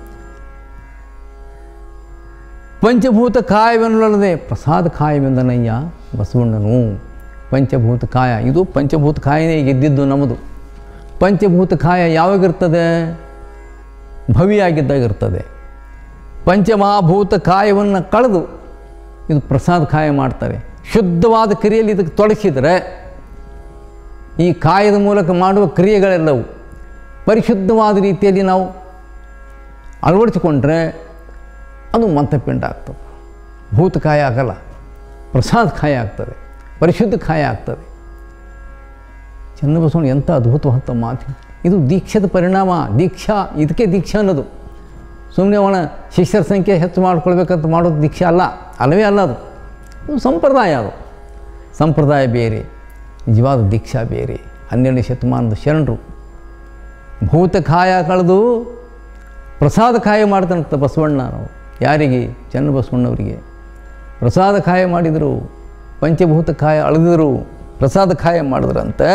ಪಂಚಭೂತ ಕಾಯವೆನ್ನಲದೆ ಪ್ರಸಾದ ಕಾಯವೆಂದನಯ್ಯ ಬಸವಣ್ಣನು ಪಂಚಭೂತ ಕಾಯ ಇದು ಪಂಚಭೂತ ಕಾಯನೇ ಗೆದ್ದಿದ್ದು ನಮ್ಮದು ಪಂಚಭೂತ ಕಾಯ ಯಾವಾಗಿರ್ತದೆ ಭವಿಯಾಗಿದ್ದಾಗಿರ್ತದೆ ಪಂಚಮಹಾಭೂತ ಕಾಯವನ್ನು ಕಳೆದು ಇದು ಪ್ರಸಾದ ಕಾಯ ಮಾಡ್ತಾರೆ ಶುದ್ಧವಾದ ಕ್ರಿಯೆಯಲ್ಲಿ ಇದಕ್ಕೆ ತೊಡಗಿಸಿದರೆ ಈ ಕಾಯದ ಮೂಲಕ ಮಾಡುವ ಕ್ರಿಯೆಗಳೆಲ್ಲವು ಪರಿಶುದ್ಧವಾದ ರೀತಿಯಲ್ಲಿ ನಾವು ಅಳವಡಿಸಿಕೊಂಡ್ರೆ ಅದು ಮಂತ್ರಪಿಂಡ ಆಗ್ತದೆ ಭೂತಕಾಯ ಆಗಲ್ಲ ಪ್ರಸಾದ ಕಾಯ ಆಗ್ತದೆ ಪರಿಶುದ್ಧ ಕಾಯ ಆಗ್ತದೆ ಚನ್ನಬಸವಣ್ಣ ಎಂಥ ಅದ್ಭುತವಾದ ಮಾತು ಇದು ದೀಕ್ಷದ ಪರಿಣಾಮ ದೀಕ್ಷಾ ಇದಕ್ಕೆ ದೀಕ್ಷಾ ಅನ್ನೋದು ಸುಮ್ಮನೆ ಅವನ ಶಿಷ್ಯರ ಸಂಖ್ಯೆ ಹೆಚ್ಚು ಮಾಡ್ಕೊಳ್ಬೇಕಂತ ಮಾಡೋದು ದೀಕ್ಷೆ ಅಲ್ಲ ಅಲ್ಲವೇ ಅಲ್ಲ ಅದು ಇದು ಸಂಪ್ರದಾಯ ಅದು ಸಂಪ್ರದಾಯ ಬೇರೆ ನಿಜವಾದ ದೀಕ್ಷಾ ಬೇರೆ ಹನ್ನೆರಡನೇ ಶತಮಾನದ ಶರಣರು ಭೂತಕಾಯ ಕಳೆದು ಪ್ರಸಾದ ಕಾಯ ಮಾಡ್ತಾನಂತ ಬಸವಣ್ಣ ನಾವು ಯಾರಿಗೆ ಚನ್ನಬಸವಣ್ಣವರಿಗೆ ಪ್ರಸಾದ ಕಾಯ ಮಾಡಿದರು ಪಂಚಭೂತ ಕಾಯ ಅಳೆದಿದ್ರು ಪ್ರಸಾದ ಕಾಯ ಮಾಡಿದ್ರಂತೆ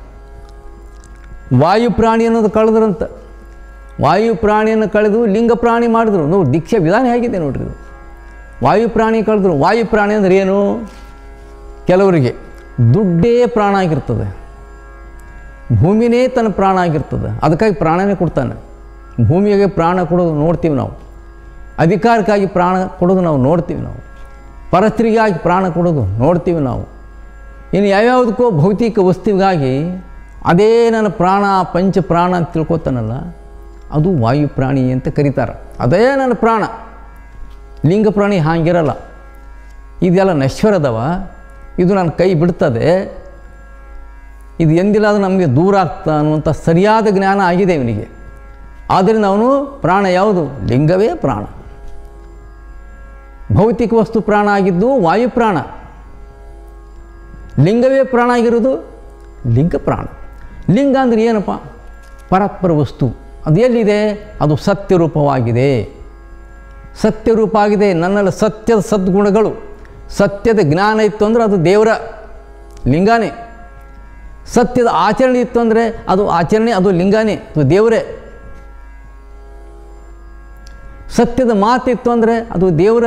ವಾಯು ಪ್ರಾಣಿ ಅನ್ನೋದು ಕಳೆದ್ರಂತ ವಾಯು ಪ್ರಾಣಿಯನ್ನು ಕಳೆದು ಲಿಂಗ ಪ್ರಾಣಿ ಮಾಡಿದ್ರು ನೋಡಿ ದೀಕ್ಷೆ ವಿಧಾನ ಹೇಗಿದೆ ನೋಡ್ರಿ ಇದು ವಾಯು ಪ್ರಾಣಿ ಕಳೆದ್ರು ವಾಯು ಪ್ರಾಣಿ ಅಂದ್ರೆ ಏನು ಕೆಲವರಿಗೆ ದುಡ್ಡೇ ಪ್ರಾಣ ಆಗಿರ್ತದೆ ಭೂಮಿನೇ ತನ್ನ ಪ್ರಾಣ ಆಗಿರ್ತದೆ ಅದಕ್ಕಾಗಿ ಪ್ರಾಣನೇ ಕೊಡ್ತಾನೆ ಭೂಮಿಗೆ ಪ್ರಾಣ ಕೊಡೋದು ನೋಡ್ತೀವಿ ನಾವು ಅಧಿಕಾರಕ್ಕಾಗಿ ಪ್ರಾಣ ಕೊಡೋದು ನಾವು ನೋಡ್ತೀವಿ ನಾವು ಪರಸ್ತ್ರೀಗಾಗಿ ಪ್ರಾಣ ಕೊಡೋದು ನೋಡ್ತೀವಿ ನಾವು ಇನ್ನು ಯಾವ್ಯಾವುದಕ್ಕೋ ಭೌತಿಕ ವಸ್ತುವಿಗಾಗಿ ಅದೇ ನನ್ನ ಪ್ರಾಣ ಪಂಚ ಪ್ರಾಣ ಅಂತ ತಿಳ್ಕೊತಾನಲ್ಲ ಅದು ವಾಯು ಪ್ರಾಣಿ ಅಂತ ಕರೀತಾರೆ ಅದೇ ನನ್ನ ಪ್ರಾಣ ಲಿಂಗ ಪ್ರಾಣಿ ಹಾಗಿರಲ್ಲ ಇದೆಲ್ಲ ನಶ್ವರದವ ಇದು ನನ್ನ ಕೈ ಬಿಡ್ತದೆ ಇದು ಎಂದಿಲ್ಲಾದ್ರೂ ನಮಗೆ ದೂರ ಆಗ್ತಾ ಅನ್ನುವಂಥ ಸರಿಯಾದ ಜ್ಞಾನ ಆಗಿದೆ ಇವನಿಗೆ ಆದ್ದರಿಂದ ಅವನು ಪ್ರಾಣ ಯಾವುದು ಲಿಂಗವೇ ಪ್ರಾಣ ಭೌತಿಕ ವಸ್ತು ಪ್ರಾಣ ಆಗಿದ್ದು ವಾಯು ಪ್ರಾಣ ಲಿಂಗವೇ ಪ್ರಾಣ ಆಗಿರೋದು ಲಿಂಗ ಪ್ರಾಣ ಲಿಂಗ ಅಂದರೆ ಏನಪ್ಪ ಪರಸ್ಪರ ವಸ್ತು ಅದು ಎಲ್ಲಿದೆ ಅದು ಸತ್ಯರೂಪವಾಗಿದೆ ಸತ್ಯರೂಪ ಆಗಿದೆ ನನ್ನಲ್ಲಿ ಸತ್ಯದ ಸದ್ಗುಣಗಳು ಸತ್ಯದ ಜ್ಞಾನ ಇತ್ತು ಅಂದರೆ ಅದು ದೇವರ ಲಿಂಗಾನೇ ಸತ್ಯದ ಆಚರಣೆ ಇತ್ತು ಅಂದರೆ ಅದು ಆಚರಣೆ ಅದು ಲಿಂಗಾನೇ ಅದು ದೇವರೇ ಸತ್ಯದ ಮಾತಿತ್ತು ಅಂದರೆ ಅದು ದೇವರ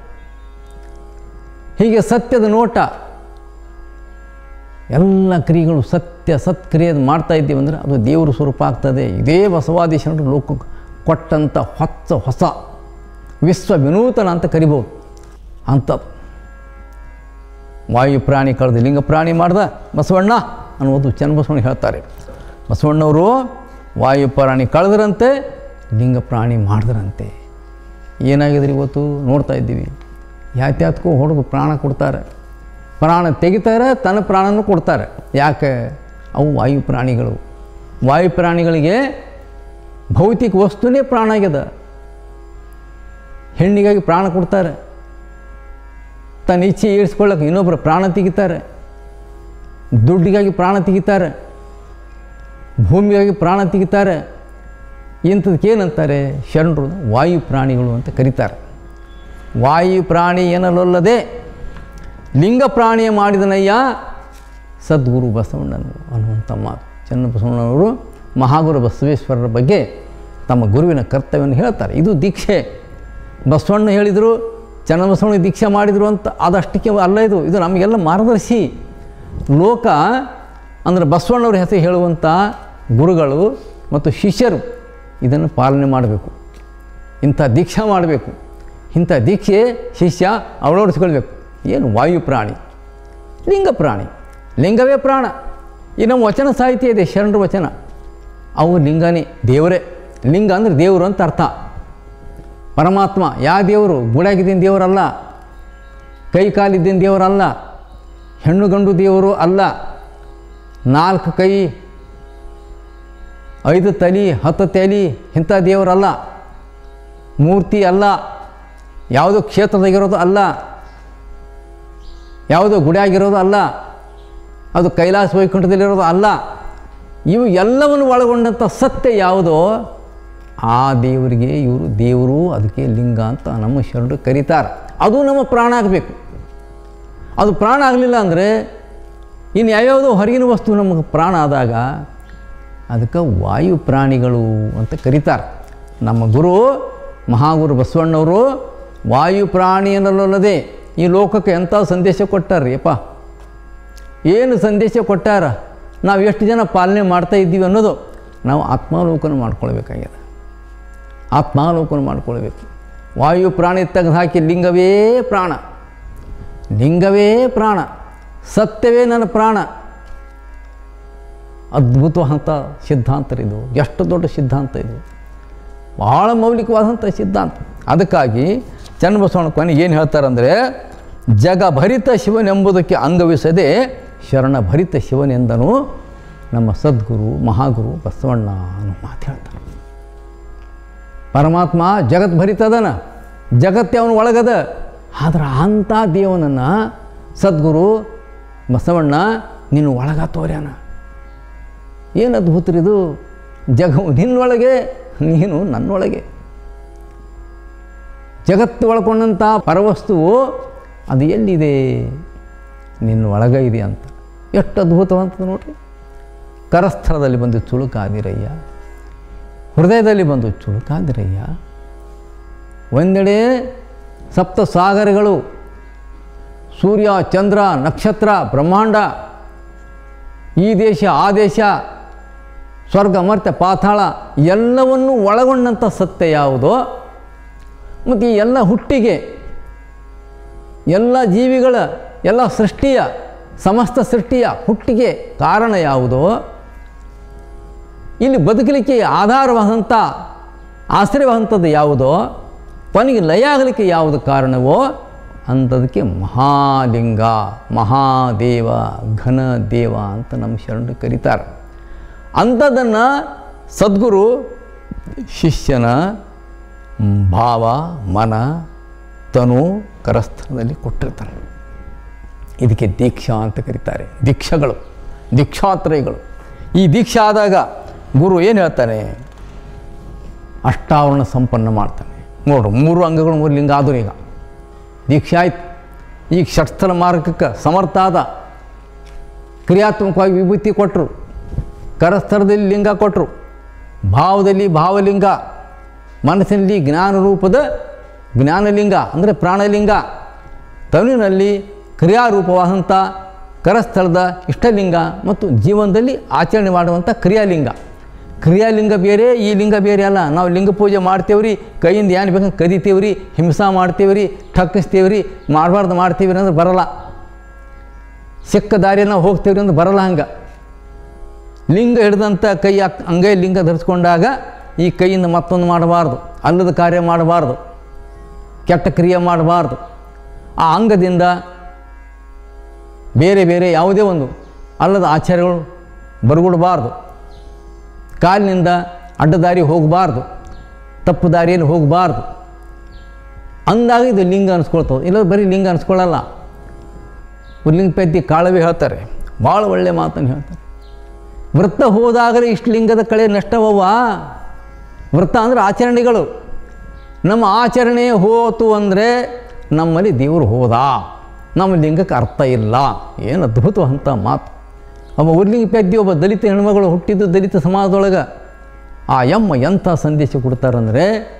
ಹೀಗೆ ಸತ್ಯದ ನೋಟ ಎಲ್ಲ ಕ್ರಿಯೆಗಳು ಸತ್ಯ ಸತ್ಕ್ರಿಯೆ ಮಾಡ್ತಾ ಇದ್ದೀವಿ ಅಂದರೆ ಅದು ದೇವರ ಸ್ವರೂಪ ಆಗ್ತದೆ ಇದೇ ಬಸವಾದೀಶನರು ಲೋಕಕ್ಕೆ ಕೊಟ್ಟಂಥ ಹೊಸ ಹೊಸ ವಿಶ್ವ ವಿನೂತನ ಅಂತ ಕರಿಬೋದು ಅಂಥದ್ದು ವಾಯು ಪ್ರಾಣಿ ಕಳೆದು ಲಿಂಗ ಪ್ರಾಣಿ ಮಾಡ್ದ ಬಸವಣ್ಣ ಅನ್ನೋದು ಚನ್ನಬಸವಣ್ಣ ಹೇಳ್ತಾರೆ ಬಸವಣ್ಣವರು ವಾಯು ಪ್ರಾಣಿ ಕಳೆದ್ರಂತೆ ಲಿಂಗ ಪ್ರಾಣಿ ಮಾಡಿದ್ರಂತೆ ಏನಾಗಿದ್ರೆ ಇವತ್ತು ನೋಡ್ತಾ ಇದ್ದೀವಿ ಯಾತ್ಯಾತ್ಕೋ ಹೊಡೆದು ಪ್ರಾಣ ಕೊಡ್ತಾರೆ ಪ್ರಾಣ ತೆಗಿತಾರೆ ತನ್ನ ಪ್ರಾಣನೂ ಕೊಡ್ತಾರೆ ಯಾಕೆ ಅವು ವಾಯು ಪ್ರಾಣಿಗಳು ವಾಯು ಪ್ರಾಣಿಗಳಿಗೆ ಭೌತಿಕ ವಸ್ತುನೇ ಪ್ರಾಣ ಆಗ್ಯದ ಹೆಣ್ಣಿಗಾಗಿ ಪ್ರಾಣ ಕೊಡ್ತಾರೆ ತನ್ನ ಇಚ್ಛೆ ಈಡಿಸ್ಕೊಳ್ಳೋಕೆ ಇನ್ನೊಬ್ಬರು ಪ್ರಾಣ ತೆಗಿತಾರೆ ದುಡ್ಡಿಗಾಗಿ ಪ್ರಾಣ ತೆಗಿತಾರೆ ಭೂಮಿಗಾಗಿ ಪ್ರಾಣ ತೆಗಿತಾರೆ ಇಂಥದಕ್ಕೆ ಏನಂತಾರೆ ಶರಣರು ವಾಯು ಪ್ರಾಣಿಗಳು ಅಂತ ಕರೀತಾರೆ ವಾಯು ಪ್ರಾಣಿ ಎನ್ನಲೊಲ್ಲದೆ ಲಿಂಗ ಪ್ರಾಣಿಯ ಮಾಡಿದನಯ್ಯ ಸದ್ಗುರು ಬಸವಣ್ಣನು ಅನ್ನುವಂಥ ಮಾತು ಚನ್ನಬಸವಣ್ಣನವರು ಮಹಾಗುರು ಬಸವೇಶ್ವರರ ಬಗ್ಗೆ ತಮ್ಮ ಗುರುವಿನ ಕರ್ತವ್ಯವನ್ನು ಹೇಳ್ತಾರೆ ಇದು ದೀಕ್ಷೆ ಬಸವಣ್ಣ ಹೇಳಿದರು ಚನ್ನಬಸವಣ್ಣ ದೀಕ್ಷೆ ಮಾಡಿದರು ಅಂತ ಅದಷ್ಟಕ್ಕೆ ಅಲ್ಲ ಇದು ಇದು ನಮಗೆಲ್ಲ ಮಾರ್ಗದರ್ಶಿ ಲೋಕ ಅಂದರೆ ಬಸವಣ್ಣವ್ರ ಹೆಸರು ಹೇಳುವಂಥ ಗುರುಗಳು ಮತ್ತು ಶಿಷ್ಯರು ಇದನ್ನು ಪಾಲನೆ ಮಾಡಬೇಕು ಇಂಥ ದೀಕ್ಷಾ ಮಾಡಬೇಕು ಇಂಥ ದೀಕ್ಷೆ ಶಿಷ್ಯ ಅಳವಡಿಸ್ಕೊಳ್ಬೇಕು ಏನು ವಾಯು ಪ್ರಾಣಿ ಲಿಂಗ ಪ್ರಾಣಿ ಲಿಂಗವೇ ಪ್ರಾಣ ಈ ನಮ್ಮ ವಚನ ಸಾಹಿತ್ಯ ಇದೆ ಶರಣರ ವಚನ ಅವು ಲಿಂಗನೇ ದೇವರೇ ಲಿಂಗ ಅಂದರೆ ದೇವರು ಅಂತ ಅರ್ಥ ಪರಮಾತ್ಮ ಯಾವ ದೇವರು ಗುಡಾಗಿದ್ದಿನ ದೇವರಲ್ಲ ಕೈ ಕಾಲಿದ್ದಿನ ದೇವರಲ್ಲ ಹೆಣ್ಣು ಗಂಡು ದೇವರು ಅಲ್ಲ ನಾಲ್ಕು ಕೈ ಐದು ತಲೆ ಹತ್ತು ತಲೆ ಇಂಥ ದೇವರಲ್ಲ ಮೂರ್ತಿ ಅಲ್ಲ ಯಾವುದೋ ಕ್ಷೇತ್ರದಾಗಿರೋದು ಅಲ್ಲ ಯಾವುದೋ ಗುಡಿಯಾಗಿರೋದು ಅಲ್ಲ ಅದು ಕೈಲಾಸ ವೈಕುಂಠದಲ್ಲಿರೋದು ಅಲ್ಲ ಇವು ಎಲ್ಲವನ್ನು ಒಳಗೊಂಡಂಥ ಸತ್ಯ ಯಾವುದೋ ಆ ದೇವರಿಗೆ ಇವರು ದೇವರು ಅದಕ್ಕೆ ಲಿಂಗ ಅಂತ ನಮ್ಮ ಶರಣರು ಕರೀತಾರೆ ಅದು ನಮ್ಮ ಪ್ರಾಣ ಆಗಬೇಕು ಅದು ಪ್ರಾಣ ಆಗಲಿಲ್ಲ ಅಂದರೆ ಇನ್ನು ಯಾವ್ಯಾವುದೋ ಹೊರಗಿನ ವಸ್ತು ನಮಗೆ ಪ್ರಾಣ ಆದಾಗ ಅದಕ್ಕೆ ವಾಯು ಪ್ರಾಣಿಗಳು ಅಂತ ಕರೀತಾರೆ ನಮ್ಮ ಗುರು ಮಹಾಗುರು ಬಸವಣ್ಣವರು ವಾಯು ಪ್ರಾಣಿ ಅನ್ನಲಲ್ಲದೆ ಈ ಲೋಕಕ್ಕೆ ಎಂಥ ಸಂದೇಶ ಕೊಟ್ಟಾರ್ರಿ ಅಪ್ಪ ಏನು ಸಂದೇಶ ಕೊಟ್ಟಾರ ನಾವು ಎಷ್ಟು ಜನ ಪಾಲನೆ ಮಾಡ್ತಾ ಇದ್ದೀವಿ ಅನ್ನೋದು ನಾವು ಆತ್ಮಾವಲೋಕನ ಮಾಡ್ಕೊಳ್ಬೇಕಾಗ್ಯದ ಆತ್ಮಾವಲೋಕನ ಮಾಡ್ಕೊಳ್ಬೇಕು ವಾಯು ಪ್ರಾಣಿ ತೆಗೆದು ಹಾಕಿ ಲಿಂಗವೇ ಪ್ರಾಣ ಲಿಂಗವೇ ಪ್ರಾಣ ಸತ್ಯವೇ ನನ್ನ ಪ್ರಾಣ ಅದ್ಭುತವಾದಂಥ ಸಿದ್ಧಾಂತ ಇದು ಎಷ್ಟು ದೊಡ್ಡ ಸಿದ್ಧಾಂತ ಇದು ಭಾಳ ಮೌಲಿಕವಾದಂಥ ಸಿದ್ಧಾಂತ ಅದಕ್ಕಾಗಿ ಚನ್ನಬಸವಣ್ಣ ಕೊನೆಗೆ ಏನು ಹೇಳ್ತಾರಂದರೆ ಜಗಭರಿತ ಶಿವನೆಂಬುದಕ್ಕೆ ಅಂಗವಿಸದೆ ಶರಣ ಭರಿತ ಶಿವನೆಂದನು ನಮ್ಮ ಸದ್ಗುರು ಮಹಾಗುರು ಬಸವಣ್ಣ ಅನ್ನೋ ಮಾತು ಹೇಳ್ತಾರೆ ಪರಮಾತ್ಮ ಜಗತ್ ಭರಿತದನ ಜಗತ್ತೇ ಅವನು ಒಳಗದ ಆದ್ರೆ ಅಂಥ ದೇವನನ್ನು ಸದ್ಗುರು ಬಸವಣ್ಣ ನೀನು ಒಳಗ ತೋರ್ಯಾನ ಏನು ಅದ್ಭುತರಿದು ಜಗವು ನಿನ್ನೊಳಗೆ ನೀನು ನನ್ನೊಳಗೆ ಜಗತ್ತು ಒಳಗೊಂಡಂಥ ಪರವಸ್ತುವು ಅದು ಎಲ್ಲಿದೆ ನಿನ್ನ ಒಳಗ ಇದೆ ಅಂತ ಎಷ್ಟು ಅದ್ಭುತವಂತದ್ದು ನೋಡ್ರಿ ಕರಸ್ಥಳದಲ್ಲಿ ಬಂದು ಚುಳುಕಾದಿರಯ್ಯ ಹೃದಯದಲ್ಲಿ ಬಂದು ಚುಳುಕಾದಿರಯ್ಯ ಒಂದೆಡೆ ಸಪ್ತ ಸಾಗರಗಳು ಸೂರ್ಯ ಚಂದ್ರ ನಕ್ಷತ್ರ ಬ್ರಹ್ಮಾಂಡ ಈ ದೇಶ ಆ ದೇಶ ಸ್ವರ್ಗ ಮರ್ತ್ಯ ಪಾತಾಳ ಎಲ್ಲವನ್ನೂ ಒಳಗೊಂಡಂಥ ಸತ್ಯ ಯಾವುದೋ ಮತ್ತು ಈ ಎಲ್ಲ ಹುಟ್ಟಿಗೆ ಎಲ್ಲ ಜೀವಿಗಳ ಎಲ್ಲ ಸೃಷ್ಟಿಯ ಸಮಸ್ತ ಸೃಷ್ಟಿಯ ಹುಟ್ಟಿಗೆ ಕಾರಣ ಯಾವುದೋ ಇಲ್ಲಿ ಬದುಕಲಿಕ್ಕೆ ಆಧಾರವಾದಂಥ ಆಶ್ರಯವಾದಂಥದ್ದು ಯಾವುದೋ ಕೊನೆಗೆ ಲಯ ಆಗಲಿಕ್ಕೆ ಯಾವುದು ಕಾರಣವೋ ಅಂಥದಕ್ಕೆ ಮಹಾಲಿಂಗ ಮಹಾದೇವ ಘನ ದೇವ ಅಂತ ನಮ್ಮ ಶರಣರು ಕರೀತಾರೆ ಅಂಥದ್ದನ್ನು ಸದ್ಗುರು ಶಿಷ್ಯನ ಭಾವ ಮನ ತನು ಕರಸ್ಥಳದಲ್ಲಿ ಕೊಟ್ಟಿರ್ತಾರೆ ಇದಕ್ಕೆ ದೀಕ್ಷಾ ಅಂತ ಕರೀತಾರೆ ದೀಕ್ಷಗಳು ದೀಕ್ಷಾತ್ರಯಗಳು ಈ ದೀಕ್ಷಾ ಆದಾಗ ಗುರು ಏನು ಹೇಳ್ತಾನೆ ಅಷ್ಟಾವರಣ ಸಂಪನ್ನ ಮಾಡ್ತಾನೆ ನೋಡು ಮೂರು ಅಂಗಗಳು ಮೂರು ಲಿಂಗ ಆದರೂ ಈಗ ದೀಕ್ಷೆ ಆಯ್ತು ಈಗ ಷಟ್ಸ್ಥಲ ಮಾರ್ಗಕ್ಕೆ ಸಮರ್ಥ ಆದ ಕ್ರಿಯಾತ್ಮಕವಾಗಿ ವಿಭೂತಿ ಕೊಟ್ಟರು ಕರಸ್ಥಳದಲ್ಲಿ ಲಿಂಗ ಕೊಟ್ಟರು ಭಾವದಲ್ಲಿ ಭಾವಲಿಂಗ ಮನಸ್ಸಿನಲ್ಲಿ ಜ್ಞಾನ ರೂಪದ ಜ್ಞಾನಲಿಂಗ ಅಂದರೆ ಪ್ರಾಣಲಿಂಗ ತನುವಿನಲ್ಲಿ ಕ್ರಿಯಾರೂಪವಾದಂಥ ಕರಸ್ಥಳದ ಇಷ್ಟಲಿಂಗ ಮತ್ತು ಜೀವನದಲ್ಲಿ ಆಚರಣೆ ಮಾಡುವಂಥ ಕ್ರಿಯಾಲಿಂಗ ಕ್ರಿಯಾಲಿಂಗ ಬೇರೆ ಈ ಲಿಂಗ ಬೇರೆ ಅಲ್ಲ ನಾವು ಲಿಂಗ ಪೂಜೆ ಮಾಡ್ತೇವ್ರಿ ಕೈಯಿಂದ ಏನು ಬೇಕಂತ ಕದಿತೇವ್ರಿ ಹಿಂಸಾ ಮಾಡ್ತೇವ್ರಿ ಠಕ್ಕಿಸ್ತೇವ್ರಿ ಮಾಡಬಾರ್ದು ಮಾಡ್ತೀವಿ ಅಂದ್ರೆ ಬರಲ್ಲ ಸಿಕ್ಕ ದಾರಿಯಲ್ಲಿ ನಾವು ಹೋಗ್ತೇವ್ರಿ ಅಂದ್ರೆ ಬರಲ್ಲ ಹಂಗೆ ಲಿಂಗ ಹಿಡಿದಂಥ ಕೈ ಅಕ್- ಅಂಗೈ ಲಿಂಗ ಧರಿಸ್ಕೊಂಡಾಗ ಈ ಕೈಯಿಂದ ಮತ್ತೊಂದು ಮಾಡಬಾರ್ದು ಅಲ್ಲದ ಕಾರ್ಯ ಮಾಡಬಾರ್ದು ಕೆಟ್ಟ ಕ್ರಿಯೆ ಮಾಡಬಾರ್ದು ಆ ಅಂಗದಿಂದ ಬೇರೆ ಬೇರೆ ಯಾವುದೇ ಒಂದು ಅಲ್ಲದ ಆಚಾರ್ಯಗಳು ಬರಗೂಡಬಾರ್ದು ಕಾಲಿನಿಂದ ಅಡ್ಡದಾರಿ ಹೋಗಬಾರ್ದು ತಪ್ಪು ದಾರಿಯಲ್ಲಿ ಹೋಗಬಾರ್ದು ಅಂದಾಗ ಇದು ಲಿಂಗ ಅನಿಸ್ಕೊಳ್ತದೆ ಇಲ್ಲ ಬರೀ ಲಿಂಗ ಅನಿಸ್ಕೊಳ್ಳಲ್ಲ ಉಲ್ಲಿಂಗ ಪದ್ಯ ಕಾಳವೇ ಹೇಳ್ತಾರೆ ಭಾಳ ಒಳ್ಳೆ ಮಾತನ್ನು ಹೇಳ್ತಾರೆ ವೃತ್ತ ಹೋದಾಗಲೇ ಇಷ್ಟು ಲಿಂಗದ ಕಳೆ ನಷ್ಟವವ್ವ ವೃತ್ತ ಅಂದರೆ ಆಚರಣೆಗಳು ನಮ್ಮ ಆಚರಣೆ ಹೋತು ಅಂದರೆ ನಮ್ಮಲ್ಲಿ ದೇವರು ಹೋದ ನಮ್ಮ ಲಿಂಗಕ್ಕೆ ಅರ್ಥ ಇಲ್ಲ ಏನು ಅದ್ಭುತವಂತ ಮಾತು ಒಬ್ಬ ಉರ್ಲಿಂಗ ಪೆದ್ದಿ ಒಬ್ಬ ದಲಿತ ಹೆಣ್ಮಗಳು ಹುಟ್ಟಿದ್ದು ದಲಿತ ಸಮಾಜದೊಳಗೆ ಆ ಯಮ್ಮ ಎಂಥ ಸಂದೇಶ ಕೊಡ್ತಾರಂದರೆ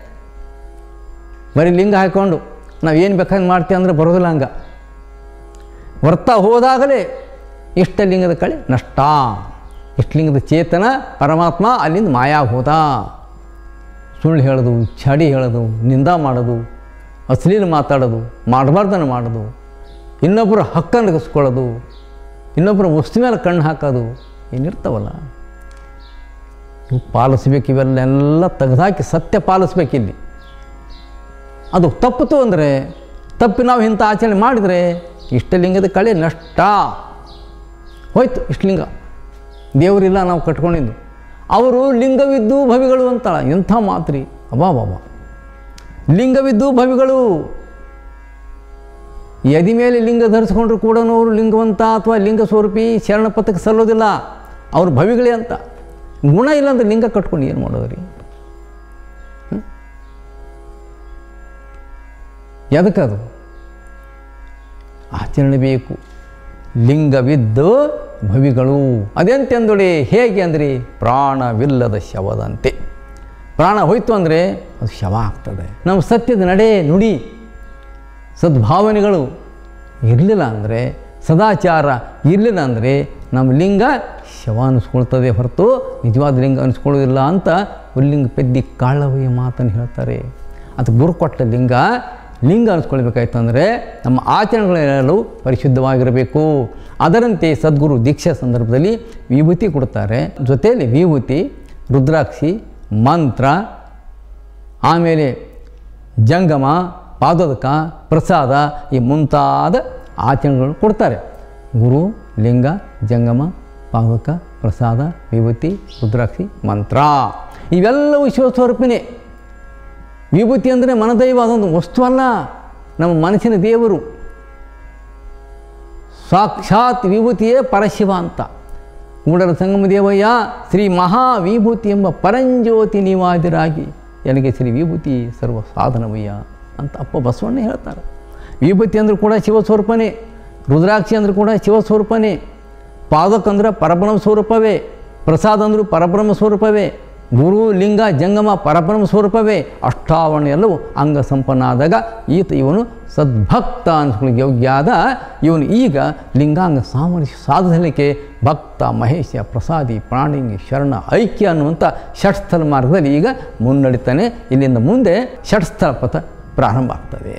ಬರೀ ಲಿಂಗ ಹಾಕ್ಕೊಂಡು ನಾವು ಏನು ಬೇಕಾದ್ರೆ ಮಾಡ್ತೀವಿ ಅಂದರೆ ಬರೋದಿಲ್ಲ ಹಂಗೆ ವರ್ತ ಹೋದಾಗಲೇ ಇಷ್ಟಲಿಂಗದ ಕಳೆ ನಷ್ಟ ಇಷ್ಟಲಿಂಗದ ಚೇತನ ಪರಮಾತ್ಮ ಅಲ್ಲಿಂದ ಮಾಯಾ ಹೋದ ಸುಳ್ಳು ಹೇಳೋದು ಚಾಡಿ ಹೇಳೋದು ನಿಂದ ಮಾಡೋದು ಅಶ್ಲೀಲ ಮಾತಾಡೋದು ಮಾಡಬಾರ್ದನ್ನು ಮಾಡೋದು ಇನ್ನೊಬ್ಬರ ಹಕ್ಕನ್ನು ನಗಿಸ್ಕೊಳ್ಳೋದು ಇನ್ನೊಬ್ಬರ ವಸ್ತು ಮೇಲೆ ಕಣ್ಣು ಹಾಕೋದು ಏನಿರ್ತಾವಲ್ಲ ಇವು ಪಾಲಿಸ್ಬೇಕು ಇವೆಲ್ಲ ತೆಗೆದಾಕಿ ಸತ್ಯ ಪಾಲಿಸ್ಬೇಕಿಲ್ಲಿ ಅದು ತಪ್ಪಿತು ಅಂದರೆ ತಪ್ಪಿ ನಾವು ಇಂಥ ಆಚರಣೆ ಮಾಡಿದರೆ ಇಷ್ಟಲಿಂಗದ ಕಳೆ ನಷ್ಟ ಹೋಯ್ತು ಇಷ್ಟಲಿಂಗ ದೇವರಿಲ್ಲ ನಾವು ಕಟ್ಕೊಂಡಿದ್ದು ಅವರು ಲಿಂಗವಿದ್ದು ಭವಿಗಳು ಅಂತಾಳ ಎಂಥ ಮಾತ್ರಿ ಅಬಾ ಬಾಬಾ ಲಿಂಗವಿದ್ದು ಭವಿಗಳು ಎದಿ ಮೇಲೆ ಲಿಂಗ ಧರಿಸ್ಕೊಂಡ್ರು ಕೂಡ ಅವರು ಲಿಂಗವಂತ ಅಥವಾ ಲಿಂಗ ಸ್ವರೂಪಿ ಶರಣ ಪಥಕ್ಕೆ ಸಲ್ಲೋದಿಲ್ಲ ಅವ್ರು ಭವಿಗಳೇ ಅಂತ ಗುಣ ಇಲ್ಲ ಅಂದ್ರೆ ಲಿಂಗ ಕಟ್ಕೊಂಡು ಏನು ಮಾಡೋದು ರೀ ಎದಕ್ಕದು ಆಚರಣೆ ಬೇಕು ಲಿಂಗವಿದ್ದು ಭವಿಗಳು ಅದೆಂತೆಂದೊಡೆ ಹೇಗೆ ಅಂದರೆ ಪ್ರಾಣವಿಲ್ಲದ ಶವದಂತೆ ಪ್ರಾಣ ಹೋಯ್ತು ಅಂದರೆ ಅದು ಶವ ಆಗ್ತದೆ ನಮ್ಮ ಸತ್ಯದ ನಡೆ ನುಡಿ ಸದ್ಭಾವನೆಗಳು ಇರಲಿಲ್ಲ ಅಂದರೆ ಸದಾಚಾರ ಇರಲಿಲ್ಲ ಅಂದರೆ ನಮ್ಮ ಲಿಂಗ ಶವ ಅನಿಸ್ಕೊಳ್ತದೆ ಹೊರತು ನಿಜವಾದ ಲಿಂಗ ಅನಿಸ್ಕೊಳ್ಳೋದಿಲ್ಲ ಅಂತ ಉಲ್ಲಿಂಗ ಪೆದ್ದಿ ಕಾಳವಯ್ಯ ಮಾತನ್ನು ಹೇಳ್ತಾರೆ ಅದು ಗುರು ಕೊಟ್ಟ ಲಿಂಗ ಲಿಂಗ ಅನಿಸ್ಕೊಳ್ಬೇಕಾಯ್ತು ಅಂದರೆ ನಮ್ಮ ಆಚರಣೆಗಳೆಲ್ಲವೂ ಪರಿಶುದ್ಧವಾಗಿರಬೇಕು ಅದರಂತೆ ಸದ್ಗುರು ದೀಕ್ಷಾ ಸಂದರ್ಭದಲ್ಲಿ ವಿಭೂತಿ ಕೊಡ್ತಾರೆ ಜೊತೆಯಲ್ಲಿ ವಿಭೂತಿ ರುದ್ರಾಕ್ಷಿ ಮಂತ್ರ ಆಮೇಲೆ ಜಂಗಮ ಪಾದೋದಕ ಪ್ರಸಾದ ಈ ಮುಂತಾದ ಆಚರಣೆಗಳನ್ನು ಕೊಡ್ತಾರೆ ಗುರು ಲಿಂಗ ಜಂಗಮ ಪಾದಕ ಪ್ರಸಾದ ವಿಭೂತಿ ರುದ್ರಾಕ್ಷಿ ಮಂತ್ರ ಇವೆಲ್ಲವೂ ಶಿವಸ್ವರೂಪಿನೇ ವಿಭೂತಿ ಅಂದರೆ ಮನದೈವ ಅದೊಂದು ವಸ್ತು ಅಲ್ಲ ನಮ್ಮ ಮನಸ್ಸಿನ ದೇವರು ಸಾಕ್ಷಾತ್ ವಿಭೂತಿಯೇ ಪರಶಿವ ಅಂತ ಕೂಡಲ ಸಂಗಮ ದೇವಯ್ಯ ಶ್ರೀ ಮಹಾವಿಭೂತಿ ಎಂಬ ಪರಂಜ್ಯೋತಿ ನೀವಾದಿರಾಗಿ ನನಗೆ ಶ್ರೀ ವಿಭೂತಿ ಸರ್ವ ಸಾಧನವಯ್ಯ ಅಂತ ಅಪ್ಪ ಬಸವಣ್ಣ ಹೇಳ್ತಾರೆ ವಿಭೂತಿ ಅಂದರೂ ಕೂಡ ಶಿವಸ್ವರೂಪನೇ ರುದ್ರಾಕ್ಷಿ ಅಂದರೂ ಕೂಡ ಶಿವಸ್ವರೂಪನೇ ಪಾದಕ ಅಂದ್ರೆ ಪರಬ್ರಹ್ಮ ಸ್ವರೂಪವೇ ಪ್ರಸಾದ ಅಂದರೂ ಪರಬ್ರಹ್ಮ ಸ್ವರೂಪವೇ ಗುರು ಲಿಂಗ ಜಂಗಮ ಪರಬ್ರಹ್ಮ ಸ್ವರೂಪವೇ ಅಷ್ಟಾವರಣ ಎಲ್ಲವೂ ಅಂಗ ಸಂಪನ್ನ ಆದಾಗ ಈತ ಇವನು ಸದ್ಭಕ್ತ ಅನ್ಸ್ಕೊಳ್ಳಿಕ್ಕೆ ಯೋಗ್ಯ ಆದ ಇವನು ಈಗ ಲಿಂಗಾಂಗ ಸಾಮರಸ್ಯ ಸಾಧಿಸಲಿಕ್ಕೆ ಭಕ್ತ ಮಹೇಶ ಪ್ರಸಾದಿ ಪ್ರಾಣಿಂಗಿ ಶರಣ ಐಕ್ಯ ಅನ್ನುವಂಥ ಷಟ್ಸ್ಥಲ ಮಾರ್ಗದಲ್ಲಿ ಈಗ ಮುನ್ನಡಿತಾನೆ ಇಲ್ಲಿಂದ ಮುಂದೆ ಷಟ್ಸ್ಥಲ ಪಥ ಪ್ರಾರಂಭ ಆಗ್ತದೆ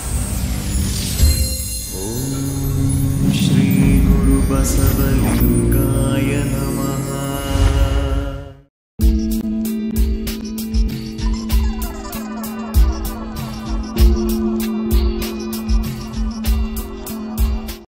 श्रीगुरुबसवलिङ्ग